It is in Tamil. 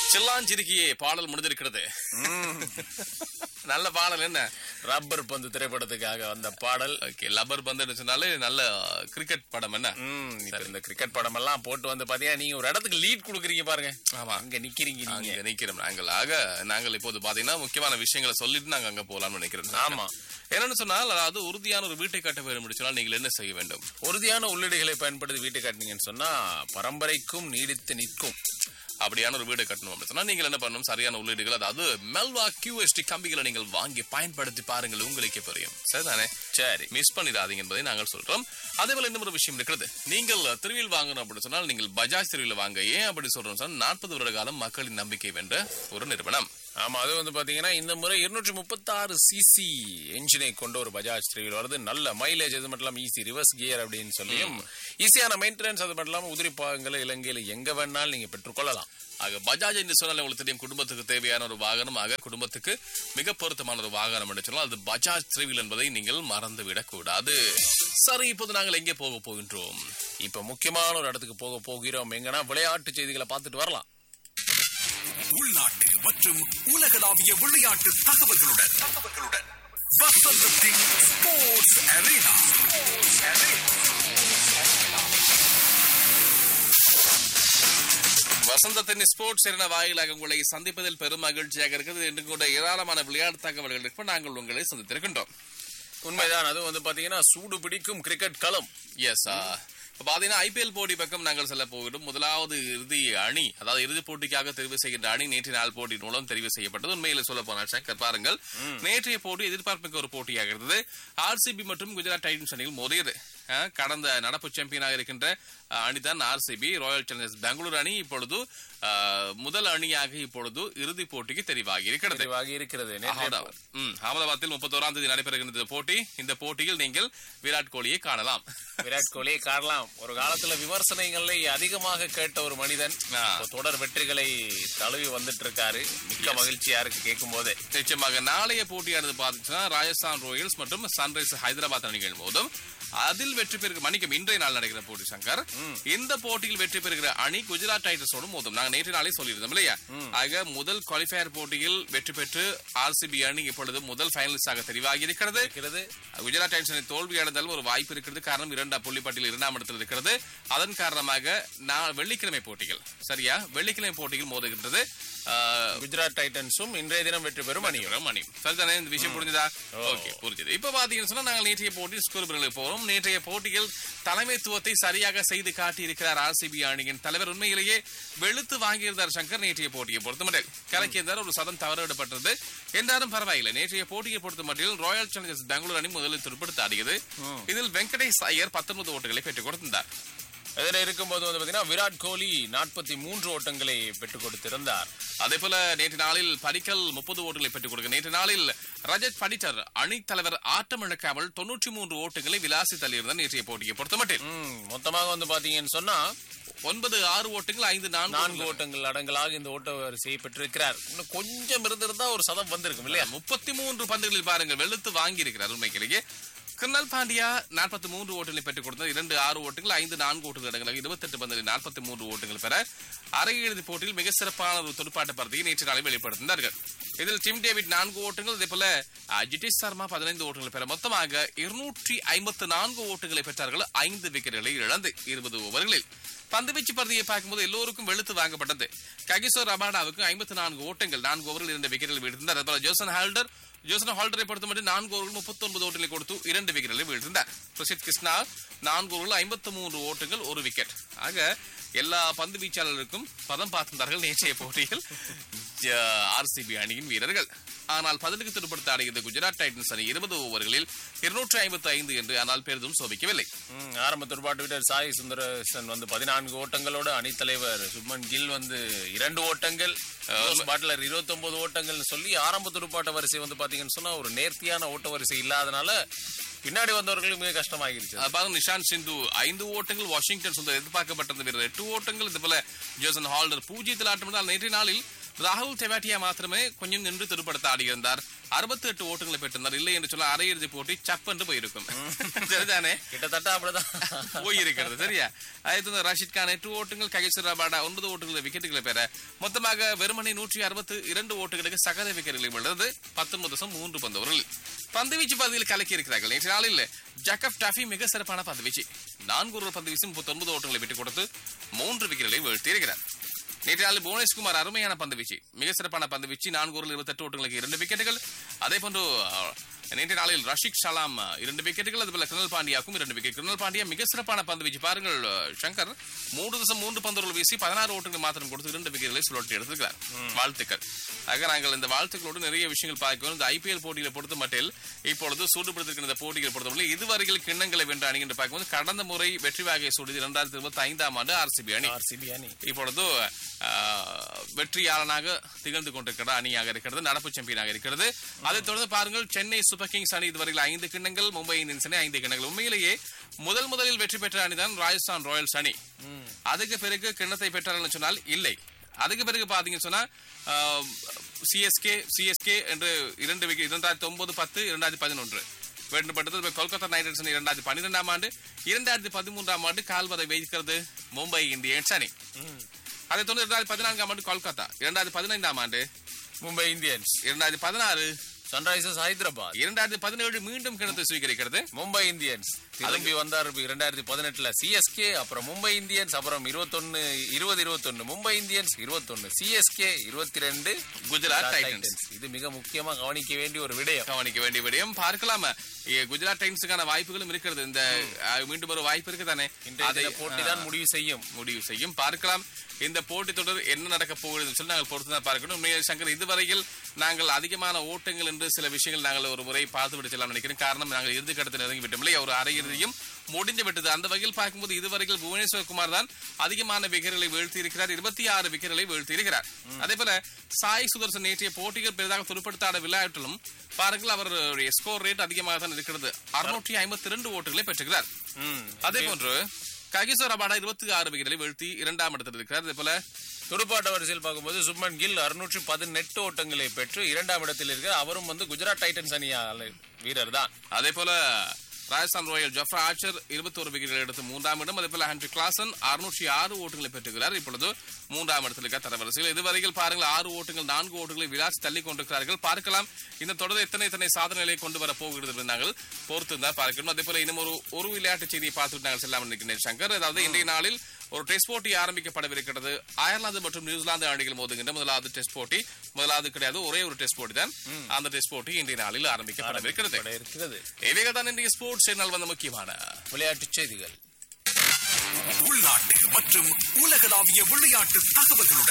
சில்லாஞ்சிருக்கியே பாடல் முடிந்திருக்கிறது நல்ல பாடல் என்ன ரப்பர் பந்து திரைப்படத்துக்காக வந்த பாடல் ஓகே லப்பர் பந்து சொன்னாலே நல்ல கிரிக்கெட் படம் என்ன ம், இப்ப இந்த கிரிக்கெட் படம் எல்லாம் போட்டு வந்து பாத்தீங்கன்னா நீங்க ஒரு இடத்துக்கு லீட் கொடுக்குறீங்க பாருங்க ஆமா. அங்க நிக்கிறீங்க நீங்க அங்க நிக்கிறோம் நாங்கள் ஆக நாங்கள் இப்போது பாத்தீங்கன்னா முக்கியமான விஷயங்களை சொல்லிட்டு நாங்க அங்க போலாம்னு நினைக்கிறோம் ஆமா. என்னன்னு சொன்னால் அதாவது உறுதியான ஒரு வீட்டை கட்ட வேண்டும் சொன்னால் நீங்கள் என்ன செய்ய வேண்டும் உறுதியான உள்ளீடுகளை பயன்படுத்தி வீட்டை கட்டினீங்கன்னு சொன்னா பரம்பரைக்கும் நீடித்து நிற்கும் அப்படியான ஒரு வீடு கட்டணும் அப்படின்னு சொன்னா நீங்கள் என்ன பண்ணணும் சரியான உள்ளீடுகள் அதாவது மெல்வா கியூஎஸ்டி கம்பிகளை நீங்கள் வாங்கி பயன்படுத்தி பாருங்கள் உங்களுக்கே புரியும் சரிதானே சரி மிஸ் பண்ணிடாதீங்க என்பதை நாங்கள் சொல்றோம் அதே போல இன்னும் ஒரு விஷயம் இருக்கிறது நீங்கள் திருவியில் வாங்கணும் அப்படின்னு சொன்னால் நீங்கள் பஜாஜ் திருவியில் வாங்க ஏன் அப்படி சொல்றோம் சொன்னால் நாற்பது வருட காலம் மக்களின் நம்பிக்கை வென்ற ஒரு நிறுவனம் ஆமா அது வந்து பாத்தீங்கன்னா இந்த முறை இருநூற்றி முப்பத்தி ஆறு சிசி என்ஜினை கொண்ட ஒரு பஜாஜ் த்ரீவில் வருது நல்ல மைலேஜ் அது மட்டும் இல்லாம ஈஸி ரிவர்ஸ் கியர் அப்படின்னு சொல்லியும் ஈஸியான மெயின்டெனன்ஸ் அது மட்டும் இல்லாம உதிரி பாகங்களை இலங்கையில எங்க வேணாலும் நீங்க பெற்றுக்கொள்ளலாம் ஆக பஜாஜ் என்று சொன்னால் உங்களுக்கு தெரியும் குடும்பத்துக்கு தேவையான ஒரு வாகனம் ஆக குடும்பத்துக்கு மிக பொருத்தமான ஒரு வாகனம் என்று சொன்னால் அது பஜாஜ் த்ரிவில் என்பதை நீங்கள் மறந்து விடக்கூடாது சரி இப்போது நாங்கள் எங்கே போக போகின்றோம் இப்ப முக்கியமான ஒரு இடத்துக்கு போக போகிறோம் எங்கன்னா விளையாட்டு செய்திகளை பார்த்துட்டு வரலாம் உள்நாட்டு மற்றும் உலகளாவிய விளையாட்டு தகவல்களுடன் தகவல்களுடன் வசந்தத்தின் ஸ்போர்ட்ஸ் அரேனா வசந்தத்தின் ஸ்போர்ட்ஸ் என வாயிலாக உங்களை சந்திப்பதில் பெரும் மகிழ்ச்சியாக இருக்கிறது என்று கூட ஏராளமான விளையாட்டு தகவல்கள் இருப்ப நாங்கள் உங்களை சந்தித்திருக்கின்றோம் உண்மைதான் அது வந்து பாத்தீங்கன்னா சூடு பிடிக்கும் கிரிக்கெட் களம் எஸ் இப்ப பாத்தீங்கன்னா ஐபிஎல் போட்டி பக்கம் நாங்கள் செல்ல போகிறோம் முதலாவது இறுதி அணி அதாவது இறுதிப் போட்டிக்காக தெரிவு செய்கின்ற அணி நேற்று நாள் போட்டி மூலம் தெரிவு செய்யப்பட்டது உண்மையில சொல்ல போனால் சங்கர் பாருங்கள் நேற்றைய போட்டி எதிர்பார்ப்புக்கு ஒரு போட்டியாக இருந்தது ஆர்சிபி மற்றும் குஜராத் டைட்டன்ஸ் அணிகள் மோதியது அஹ், கடந்த நடப்பு சாம்பியனாக இருக்கின்ற அஹ், அணிதான் ஆர்சிபி ராயல் சேலஞ்சர்ஸ் பெங்களூர் அணி இப்பொழுது அஹ், முதல் அணியாக இப்பொழுது இறுதிப் போட்டிக்கு தெரிவாகி இருக்கிறது தெளிவாகி இருக்கிறது நேற்றைய அகமதாபாத் ம், அகமதாபாத்தில் முப்பத்தோராம் தேதி நடைபெறுகின்ற இந்த போட்டி இந்த போட்டியில் நீங்கள் விராட் கோலியை காணலாம் விராட் கோலியை காணலாம் ஒரு காலத்துல விமர்சனங்களை அதிகமாக கேட்ட ஒரு மனிதன் ஆ. இப்போ தொடர் வெற்றிகளை தழுவி வந்துட்டு இருக்காரு மிக்க மகிழ்ச்சியா இருக்கு கேட்கும் போதே நிச்சயமாக நாளைய போட்டியானது பார்த்துச்சுன்னா ராஜஸ்தான் ராயல்ஸ் மற்றும் சன்ரைஸ் ஹைதராபாத் அணிகள் மோதும் அதில் வெற்றி பெறுகிற மணிக்கும் இன்றைய நாள் நடக்கிற போட்டி சங்கர் இந்த போட்டியில் வெற்றி பெறுகிற அணி குஜராத் டைட்டன்ஸோடு மோதும் நாங்க நேற்று நாளே சொல்லியிருந்தோம் இல்லையா ஆக முதல் குவாலிஃபயர் போட்டியில் வெற்றி பெற்று ஆர்சிபி அணி இப்பொழுது முதல் ஃபைனலிஸ்டாக தெரிவாகி இருக்கிறது இருக்கிறது குஜராத் டைட்டன்ஸ் அணி தோல்வி அடைந்தாலும் ஒரு வாய்ப்பு இருக்கிறது காரணம் இரண்டாம் புள்ளிப்பட்டியல் இரண்டாம் இடத்தில் இருக்கிறது அதன் காரணமாக நான் வெள்ளிக்கிழமை போட்டிகள் சரியா வெள்ளிக்கிழமை போட்டிகள் மோதுகின்றது ஆஹ், குஜராத் டைட்டன்ஸும் இன்றைய தினம் வெற்றி பெறும் அணியும் ஒரு மணி சரிதானே இந்த விஷயம் புரிஞ்சுதா ஓகே புரிஞ்சது இப்ப பாத்தீங்கன்னு சொன்னா நாங்கள் நேற்றைய போட்டி ஸ்கோர் போறோம் நேற்றைய போட்டியில் தலைமைத்துவத்தை சரியாக செய்து காட்டி இருக்கிறார் ஆர்சிபி அணியின் தலைவர் உண்மையிலேயே வெளுத்து வாங்கியிருந்தார் சங்கர் நேற்றைய போட்டியை பொறுத்தமட்டில் கலக்கியிருந்தார் ஒரு சதம் தவறவிடப்பட்டது என்றாலும் பரவாயில்லை நேற்றைய போட்டியை பொறுத்தமட்டில் ராயல் சேலஞ்சர்ஸ் பெங்களூர் அணி முதலில் துடுப்படுத்த ஆடியது இதில் வெங்கடேஷ் ஐயர் பத்தொன்பது ஓட்டுகளை பெற்றுக் கொடுத்திருந்தார் இதில் இருக்கும்போது வந்து பாத்தீங்கன்னா விராட் கோலி நாற்பத்தி மூன்று ஓட்டங்களை பெற்றுக் கொடுத்திருந்தார் அதே போல நேற்று நாளில் படிக்கல் முப்பது ஓட்டுகளை பெற்றுக் கொடுக்க நேற்று நாளில் ரஜத் படிட்டர் அணித் தலைவர் ஆட்டம் இழக்காமல் தொன்னூற்றி மூன்று ஓட்டுகளை விலாசி தள்ளியிருந்தார் நேற்றைய போட்டியை பொறுத்தமட்டில் ம், மொத்தமாக வந்து பாத்தீங்கன்னு சொன்னா ஒன்பது ஆறு ஓட்டுகள் ஐந்து நான்கு நான்கு ஓட்டங்கள் அடங்கலாக இந்த ஓட்ட வரிசையை பெற்றிருக்கிறார் இன்னும் கொஞ்சம் இருந்திருந்தா ஒரு சதம் வந்திருக்கும் இல்லையா முப்பத்தி மூன்று பந்துகளில் பாருங்கள் வெளுத்து வாங்கி இருக்கிறார் உண்மைக்கிலேயே கிருணல் பாண்டியா நாற்பத்தி மூன்று ஓட்டுகளை பெற்றுக் கொடுத்தார் இரண்டு ஆறு ஓட்டுகள் ஐந்து நான்கு ஓட்டுகள் அடங்கலாக இருபத்தெட்டு பந்துகளில் நாற்பத்தி மூன்று ஓட்டுகள் பெற அரையிறுதிப் போட்டியில் மிக சிறப்பான ஒரு துடுப்பாட்ட பரதியை நேற்று நாளை வெளிப்படுத்தினார்கள் இதில் டிம் டேவிட் நான்கு ஓட்டுகள் அதே போல அஹ், ஜிதேஷ் சர்மா பதினைந்து ஓட்டுகள் பெற மொத்தமாக இருநூற்றி ஐம்பத்து நான்கு ஓட்டுகளை பெற்றார்கள் ஐந்து விக்கெட்டுகளை இழந்து இருபது ஓவர்களில் பந்துவீச்சு பரதியை பார்க்கும்போது எல்லோருக்கும் வெளுத்து வாங்கப்பட்டது ககிசோர் ரபாடாவுக்கு ஐம்பத்தி நான்கு ஓட்டங்கள் நான்கு ஓவரில் இரண்டு விக்கெட்டுகள் வீழ்த்திருந்தார் அதுபோல ஜோசன் ஹால்டர் ஜோசன் ஹால்டரை பொறுத்த மட்டும் நான்கு ஓவர்கள் முப்பத்தி ஒன்பது ஓட்டுகளை கொடுத்து இரண்டு விக்கெட்டுகளை வீழ்த்திருந்தார் பிரசித் கிருஷ்ணா நான்கு ஓவர்கள் ஐம்பத்தி மூன்று ஓட்டுகள் ஒரு விக்கெட் ஆக எல்லா பந்து வீச்சாளர்களுக்கும் பதம் பார்த்திருந்தார்கள் நேற்றைய போட்டியில் ஆர்சிபி அணியின் வீரர்கள் ஆனால் பதிலுக்கு திருப்படுத்த ஆடியது குஜராத் டைட்டன்ஸ் அணி இருபது ஓவர்களில் இருநூற்றி ஐம்பத்தி ஐந்து என்று ஆனால் பெரிதும் சோபிக்கவில்லை ம், ஆரம்ப துடுப்பாட்ட வீரர் சாய் சுந்தரசன் வந்து பதினான்கு ஓட்டங்களோடு அணித்தலைவர் சுப்மன் கில் வந்து இரண்டு ஓட்டங்கள் ஜோஸ் பாட்லர் 29 ஓட்டங்கள்னு சொல்லி ஆரம்ப துடுப்பாட்ட வரிசை வந்து பாத்தீங்கன்னு சொன்னா ஒரு நேர்த்தியான ஓட்ட வரிசை இல்லாதனால பின்னாடி வந்தவர்களுக்கு மிக கஷ்டமாகிருச்சு அது பாருங்க நிஷாந்த் சிந்து ஐந்து ஓட்டங்கள் வாஷிங்டன் சுந்தர் எதிர்பார்க்கப்பட்டிருந்த வீரர் எட்டு ஓட்டங்கள் இது போல ஜோசன் ஹால்டர் பூஜ்ஜியத்தில் ஆட்டமிட்டால் நேற்றைய நாளில் ராகுல் தெவாட்டியா மாத்திரமே கொஞ்சம் நின்று திருப்படுத்த ஆடியிருந்தார் அறுபத்தி எட்டு ஓட்டுகளை பெற்றிருந்தார் இல்லை என்று சொல்ல அரையிறுதி போட்டி சப்பென்று போயிருக்கும் சரிதானே கிட்டத்தட்ட அப்படிதான் போயிருக்கிறது சரியா அடுத்து வந்து ரஷித் கான் எட்டு ஓட்டுகள் ககேஸ்வர பாடா ஒன்பது ஓட்டுகளை விக்கெட்டுகளை பெற மொத்தமாக வெறுமனே நூற்றி அறுபத்து இரண்டு ஓட்டுகளுக்கு சகல விக்கெட்டுகளை விழுந்தது பத்தொன்பது தசம் மூன்று பந்தவர்கள் பந்துவீச்சு பகுதியில் கலக்கி இருக்கிறார்கள் நேற்று நாளில் ஜக்கப் டாஃபி மிக சிறப்பான பந்துவீச்சு நான்கு ஒரு பந்து வீசி முப்பத்தி ஒன்பது ஓட்டுகளை விட்டுக் கொடுத்து மூன்று விக்கெட்டுகளை வீழ்த்தியிருக்கிறார் நேற்று நாளில் புவனேஷ்குமார் அருமையான பந்து வீச்சு மிக சிறப்பான பந்து வீச்சு நான்கு ஒரு இருபத்தெட்டு ஓட்டுகளுக்கு இரண்டு விக்கெட்டுகள் அதே போன்று அஹ், நேற்று நாளில் ரஷிக் ஷலாம் அஹ், இரண்டு விக்கெட்டுகள் அதுபோல கிருணல் பாண்டியாக்கும் இரண்டு விக்கெட் கிருணல் பாண்டியா மிக சிறப்பான பந்து வீச்சு பாருங்கள் அஹ், சங்கர் மூன்று தசம் மூன்று பந்துகள் வீசி பதினாறு ஓட்டுகள் மாத்திரம் கொடுத்து இரண்டு விக்கெட்டுகளை சுழற்றி எடுத்திருக்கிறார் வாழ்த்துக்கள் ஆக நாங்கள் இந்த வாழ்த்துக்களோடு நிறைய விஷயங்கள் பார்க்கிறோம் இந்த ஐபிஎல் போட்டிகளை பொறுத்த மட்டில் இப்பொழுது சூடுபடுத்திருக்கிற இந்த போட்டிகளை பொறுத்தவரை இதுவரையில் கிண்ணங்களை வென்ற அணி என்று பார்க்கும்போது கடந்த முறை வெற்றி வாகை சூடியது இரண்டாயிரத்தி இருபத்தி ஐந்தாம் ஆண்டு ஆர்சிபி அணி ஆர்சிபி அணி இப்பொழுது ஆஹ், வெற்றியாளனாக திகழ்ந்து கொண்டிருக்கிற அணியாக இருக்கிறது நடப்பு சாம்பியனாக இருக்கிறது அதைத் தொடர்ந்து பாருங்கள் சென்னை சூப்பர் கிங்ஸ் அணி இதுவரையில் ஐந்து கிண்ணங்கள் மும்பை இந்தியன்ஸ் அணி ஐந்து கிண்ணங்கள் உண்மையிலேயே முதல் முதலில் வெற்றி பெற்ற அணிதான் ராஜஸ்தான் ராயல்ஸ் அணி அதுக்கு பிறகு கிண்ணத்தை பெற்றார்கள் சொன்னால் இல்லை அதுக்கு பிறகு பாத்தீங்கன்னு சொன்னா சிஎஸ்கே சிஎஸ்கே என்று இரண்டு விக்கெட் இரண்டாயிரத்தி ஒன்பது பத்து இரண்டாயிரத்தி பதினொன்று வென்றப்பட்டது இப்ப கொல்கத்தா நைட் ரைடர்ஸ் அணி இரண்டாயிரத்தி பன்னிரெண்டாம் ஆண்டு இரண்டாயிரத்தி பதிமூன்றாம் ஆண்டு கால்வதை வைக்கிறது மும்பை இந்தியன்ஸ் அணி அதைத் தொடர்ந்து இரண்டாயிரத்தி பதினான்காம் ஆண்டு கொல்கத்தா இரண்டாயிரத்தி பதினைந்தாம் ஆண்டு மும்பை இந்தியன்ஸ் இரண்டாயிரத்தி பதினாறு சன்ரைசர்ஸ் ஹைதராபாத் இரண்டாயிரத்தி பதினேழு மீண்டும் கிணத்தை சுவீகரிக்கிறது மும்பை இந்தியன்ஸ் திரும்பி வந்தார் இரண்டாயிரத்தி பதினெட்டுல சிஎஸ்கே அப்புறம் மும்பை இந்தியன்ஸ் அப்புறம் இருபத்தொன்னு இருபது இருபத்தொன்னு மும்பை இந்தியன்ஸ் இருபத்தொன்னு சிஎஸ்கே இருபத்தி ரெண்டு குஜராத் டைட்டன்ஸ் இது மிக முக்கியமா கவனிக்க வேண்டிய ஒரு விடயம் கவனிக்க வேண்டிய விடயம் பார்க்கலாமா ஏ, குஜராத் டைம்ஸுக்கான வாய்ப்புகளும் இருக்கிறது இந்த அஹ், மீண்டும் ஒரு வாய்ப்பு இருக்கு தானே இன்றைய போட்டி தான் முடிவு செய்யும் முடிவு செய்யும் பார்க்கலாம் இந்த போட்டி தொடர் என்ன நடக்க போகுதுன்னு சொல்லி நாங்கள் பொறுத்து தான் பார்க்கணும் உண்மையிலே சங்கர் இதுவரையில் நாங்கள் அதிகமான ஓட்டங்கள் என்று சில விஷயங்கள் நாங்கள் ஒரு முறை பார்த்து விடுச்சலாம் நினைக்கிறேன் காரணம் நாங்கள் இறுதி கட்டத்தில் இறங்கி விட்டோம் இல்லையா ஒரு அரையிறுதியும் முடிஞ்சு விட்டது அந்த வகையில் பார்க்கும்போது இதுவரையில் புவனேஸ்வர் குமார் தான் அதிகமான விக்கெட்டுகளை வீழ்த்தி இருக்கிறார் இருபத்தி ஆறு விக்கெட்டுகளை வீழ்த்தி இருக்கிறார் அதே போல சாய் சுதர்சன் நேற்றைய போட்டிகள் பெரிதாக துடுப்படுத்தாட விளையாட்டிலும் பாருங்கள் அவருடைய ஸ்கோர் ரேட் அதிகமாக தான் இருக்கிறது அறுநூற்றி ஐம்பத்தி ரெண்டு ஓட்டுகளை பெற்றுகிறார் ம். அதே போன்று ககிசோர் அபாடா இருபத்தி ஆறு விக்கெட்டுகளை வீழ்த்தி இரண்டாம் இடத்தில் இருக்கிறார் அதே போல துடுப்பாட்ட வரிசையில் பார்க்கும்போது சுப்மன் கில் அறுநூற்றி பதினெட்டு ஓட்டங்களை பெற்று இரண்டாம் இடத்தில் இருக்க அவரும் வந்து குஜராத் டைட்டன்ஸ் அணி வீரர் தான் அதே போல ராஜஸ்தான் ராயல் ஜஃப்ரா ஆச்சர் இருபத்தி ஒரு விக்கெட்டுகள் எடுத்து மூன்றாம் இடம் அதே போல ஹென்ரி கிளாசன் அறுநூற்றி ஆறு ஓட்டுகளை பெற்றுகிறார் இப்பொழுது மூன்றாம் இடத்தில் இருக்க தரவரிசையில் இதுவரையில் பாருங்கள் ஆறு ஓட்டுகள் நான்கு ஓட்டுகளை விளாசி தள்ளி கொண்டிருக்கிறார்கள் பார்க்கலாம் இந்த தொடர் எத்தனை எத்தனை சாதனைகளை கொண்டு வர போகிறது என்று நாங்கள் பொறுத்து தான் பார்க்கணும் அதே போல இன்னும் ஒரு ஒரு விளையாட்டு செய்தியை பார்த்துட்டு நாங்கள் செல்லாமல் நிற்கிறேன் சங்கர் அதாவது இன்றைய நாளில் ஒரு டெஸ்ட் போட்டி ஆரம்பிக்கப்படவிருக்கிறது அயர்லாந்து மற்றும் நியூசிலாந்து அணிகள் மோதுகின்ற முதலாவது டெஸ்ட் போட்டி முதலாவது கிடையாது ஒரே ஒரு டெஸ்ட் போட்டி தான் அந்த டெஸ்ட் போட்டி இன்றைய நாளில் ஆரம்பிக்கப்படவிருக்கிறது பட இருக்கிறது இவைகள் தான் இன்றைய ஸ்போர்ட்ஸ் சேனல் வந்த முக்கியமான விளையாட்டுச் செய்திகள் உள்நாட்டு மற்றும் உலகளாவிய விளையாட்டு தகவல்களுடன்